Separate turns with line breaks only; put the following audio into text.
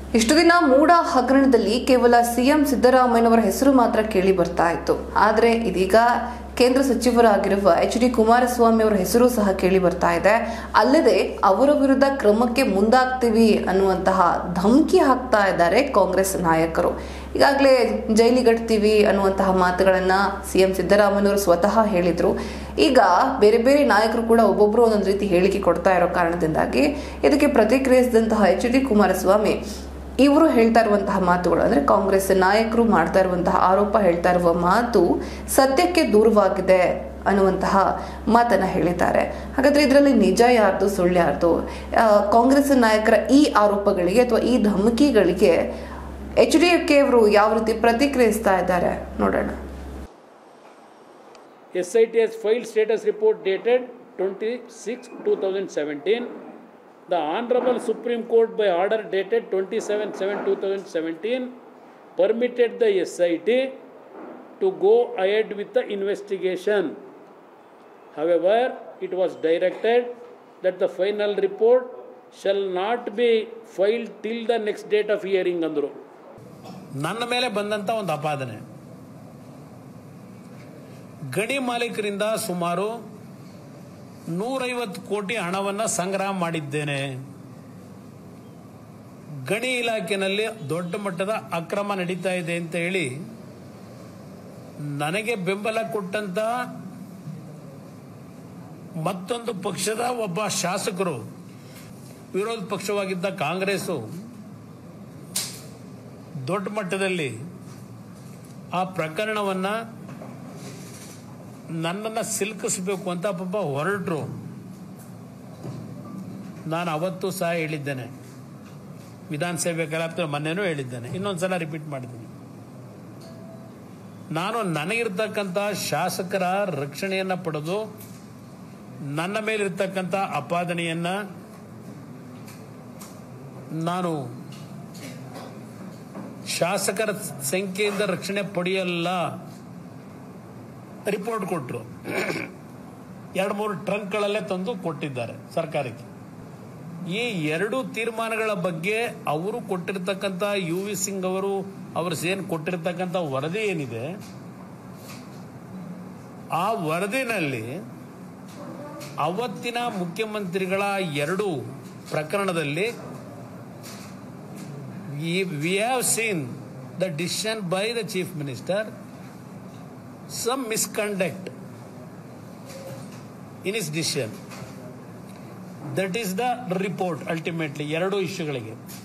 ಇಷ್ಟು ದಿನ ಮೂಡ ಹಗರಣದಲ್ಲಿ ಕೇವಲ ಸಿಎಂ ಸಿದ್ದರಾಮಯ್ಯನವರ ಹೆಸರು ಮಾತ್ರ ಕೇಳಿ ಬರ್ತಾ ಇತ್ತು ಆದರೆ ಇದೀಗ ಕೇಂದ್ರ ಸಚಿವರಾಗಿರುವ ಎಚ್ ಡಿ ಕುಮಾರಸ್ವಾಮಿ ಅವರ ಹೆಸರು ಸಹ ಕೇಳಿ ಬರ್ತಾ ಇದೆ ಅಲ್ಲದೆ ಅವರ ವಿರುದ್ಧ ಕ್ರಮಕ್ಕೆ ಮುಂದಾಗ್ತೀವಿ ಅನ್ನುವಂತಹ ಧಮಕಿ ಹಾಕ್ತಾ ಇದ್ದಾರೆ ಕಾಂಗ್ರೆಸ್ ನಾಯಕರು ಈಗಾಗಲೇ ಜೈಲಿಗಟ್ತೀವಿ ಅನ್ನುವಂತಹ ಮಾತುಗಳನ್ನ ಸಿಎಂ ಸಿದ್ದರಾಮಯ್ಯನವರು ಸ್ವತಃ ಹೇಳಿದ್ರು ಈಗ ಬೇರೆ ಬೇರೆ ನಾಯಕರು ಕೂಡ ಒಬ್ಬೊಬ್ಬರು ಒಂದೊಂದು ರೀತಿ ಹೇಳಿಕೆ ಕೊಡ್ತಾ ಇರೋ ಕಾರಣದಿಂದಾಗಿ ಇದಕ್ಕೆ ಪ್ರತಿಕ್ರಿಯಿಸಿದಂತಹ ಎಚ್ ಡಿ ಕುಮಾರಸ್ವಾಮಿ ಇವರು ಹೇಳ್ತಾ ಇರುವಂತಹ ಮಾತುಗಳು ಅಂದ್ರೆ ಕಾಂಗ್ರೆಸ್ ನಾಯಕರು ಮಾಡ್ತಾ ಇರುವಂತಹ ಆರೋಪ ಹೇಳ್ತಾ ಇರುವ ಮಾತು ಸತ್ಯಕ್ಕೆ ದೂರವಾಗಿದೆ ಅನ್ನುವಂತಹ ಮಾತನ್ನ ಹೇಳಿದ್ದಾರೆ ಹಾಗಾದ್ರೆ ಇದರಲ್ಲಿ ನಿಜ ಯಾರ್ದು ಸುಳ್ಳು ಯಾರ್ದು ಆ, ಕಾಂಗ್ರೆಸ್ ನಾಯಕರ ಈ ಆರೋಪಗಳಿಗೆ ಅಥವಾ ಈ ಧಮಕಿಗಳಿಗೆ ಎಚ್ ಡಿ ಎಫ್ ಕೆ ಅವರು ಯಾವ ರೀತಿ ಪ್ರತಿಕ್ರಿಯಿಸ್ತಾ ಇದ್ದಾರೆ ನೋಡೋಣ
SIT has filed status report dated 26 2017. The Honorable Supreme Court by order dated 27 7 2017 permitted the SIT to go ahead with the investigation. However, it was directed that the final report shall not be filed till the next date of hearing ಅಂದರು
ನನ್ನ ಮೇಲೆ ಬಂದಂತ ಒಂದು ಅಪಾದನೆ ಗಣಿ ಮಾಲೀಕರಿಂದ ಸುಮಾರು ನೂರೈವತ್ತು ಕೋಟಿ ಹಣವನ್ನು ಸಂಗ್ರಹ ಮಾಡಿದ್ದೇನೆ ಗಣಿ ಇಲಾಖೆನಲ್ಲಿ ದೊಡ್ಡ ಮಟ್ಟದ ಅಕ್ರಮ ನಡೀತಾ ಇದೆ ಅಂತ ಹೇಳಿ ನನಗೆ ಬೆಂಬಲ ಕೊಟ್ಟಂತ ಮತ್ತೊಂದು ಪಕ್ಷದ ಒಬ್ಬ ಶಾಸಕರು ವಿರೋಧ ಪಕ್ಷವಾಗಿದ್ದ ಕಾಂಗ್ರೆಸ್ಸು ದೊಡ್ಡ ಮಟ್ಟದಲ್ಲಿ ಆ ಪ್ರಕರಣವನ್ನ ನನ್ನನ್ನು ಸಿಲುಕಿಸಬೇಕು ಅಂತ ಪಾಪ ಹೊರಟರು ನಾನು ಅವತ್ತು ಸಹ ಹೇಳಿದ್ದೇನೆ ವಿಧಾನಸಭೆ ಕಲಾಪದ ಮೊನ್ನೆನೂ ಹೇಳಿದ್ದೇನೆ ಇನ್ನೊಂದ್ಸಲ ರಿಪೀಟ್ ಮಾಡಿದ್ದೀನಿ ನಾನು ನನಗಿರ್ತಕ್ಕಂಥ ಶಾಸಕರ ರಕ್ಷಣೆಯನ್ನ ಪಡೆದು ನನ್ನ ಮೇಲಿರ್ತಕ್ಕಂಥ ಅಪಾದನೆಯನ್ನ ನಾನು ಶಾಸಕರ ಸಂಖ್ಯೆಯಿಂದ ರಕ್ಷಣೆ ಪಡೆಯಲ್ಲ ರಿಪೋರ್ಟ್ ಕೊಟ್ಟರು ಎರಡು ಮೂರು ಟ್ರಂಕ್ಗಳಲ್ಲೇ ತಂದು ಕೊಟ್ಟಿದ್ದಾರೆ ಸರ್ಕಾರಕ್ಕೆ ಈ ಎರಡು ತೀರ್ಮಾನಗಳ ಬಗ್ಗೆ ಅವರು ಕೊಟ್ಟಿರ್ತಕ್ಕಂಥ ಯು ವಿ ಸಿಂಗ್ ಅವರು ಅವರು ಏನು ಕೊಟ್ಟಿರ್ತಕ್ಕಂಥ ವರದಿ ಏನಿದೆ ಆ ವರದಿನಲ್ಲಿ ಅವತ್ತಿನ ಮುಖ್ಯಮಂತ್ರಿಗಳ ಎರಡು ಪ್ರಕರಣದಲ್ಲಿ we have seen the decision by the chief minister some misconduct in his decision that is the report ultimately ಎರಡು ಇಶ್ಯೂಗಳಿಗೆ